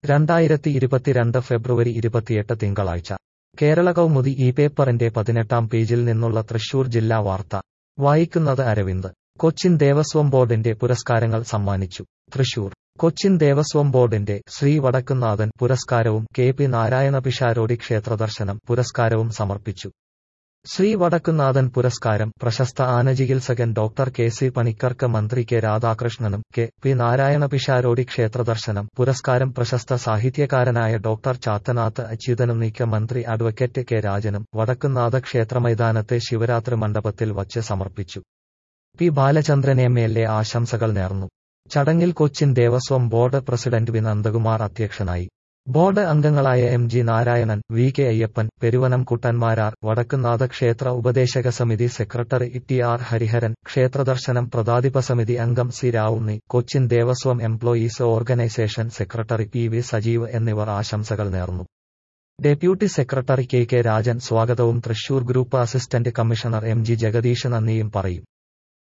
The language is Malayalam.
രണ്ടായിരത്തി ഇരുപത്തിരണ്ട് ഫെബ്രുവരി ഇരുപത്തിയെട്ട് തിങ്കളാഴ്ച കേരള കൗമുദി ഈ പേപ്പറിന്റെ പതിനെട്ടാം പേജിൽ നിന്നുള്ള തൃശൂർ ജില്ലാ വാർത്ത വായിക്കുന്നത് അരവിന്ദ് കൊച്ചിൻ ദേവസ്വം ബോർഡിന്റെ പുരസ്കാരങ്ങൾ സമ്മാനിച്ചു തൃശൂർ കൊച്ചിൻ ദേവസ്വം ബോർഡിന്റെ ശ്രീ വടക്കുന്നാഥൻ പുരസ്കാരവും കെ പി നാരായണ പിഷാരോടി ക്ഷേത്രദർശനം പുരസ്കാരവും സമർപ്പിച്ചു ശ്രീ വടക്കുന്നാഥൻ പുരസ്കാരം പ്രശസ്ത ആനചികിത്സകൻ ഡോക്ടർ കെ സി പണിക്കർക്ക് മന്ത്രി കെ രാധാകൃഷ്ണനും കെ പി നാരായണ പിഷാരോടി ക്ഷേത്രദർശനം പുരസ്കാരം പ്രശസ്ത സാഹിത്യകാരനായ ഡോക്ടർ ചാത്തനാഥ് അച്യുതനും നീക്ക മന്ത്രി അഡ്വക്കേറ്റ് കെ രാജനും വടക്കുന്നാഥ ക്ഷേത്രമൈതാനത്തെ ശിവരാത്രി മണ്ഡപത്തിൽ വച്ച് സമർപ്പിച്ചു P Balachandran M L A ആശംസകൾ നേർന്നു ചടങ്ങിൽ Cochin Devaswom board president V Nandakumar അധ്യക്ഷനായി ബോർഡ് അംഗങ്ങളായ M G Narayanan V K Ayyappan Peruvanam കുട്ടന്മാരാർ Vadakkunnatha ക്ഷേത്ര ഉപദേശക സമിതി സെക്രട്ടറി ടി ആർ ഹരിഹരൻ ക്ഷേത്രദർശനം പ്രതാതിപ സമിതി അംഗം C Ravunni Cochin Devaswom employees organisation secretary P V Sajeev എന്നിവർ ആശംസകൾ നേർന്നു deputy secretary K K Rajan സ്വാഗതവും Thrissur group assistant commissioner M G Jagadish നന്ദിയും പറയും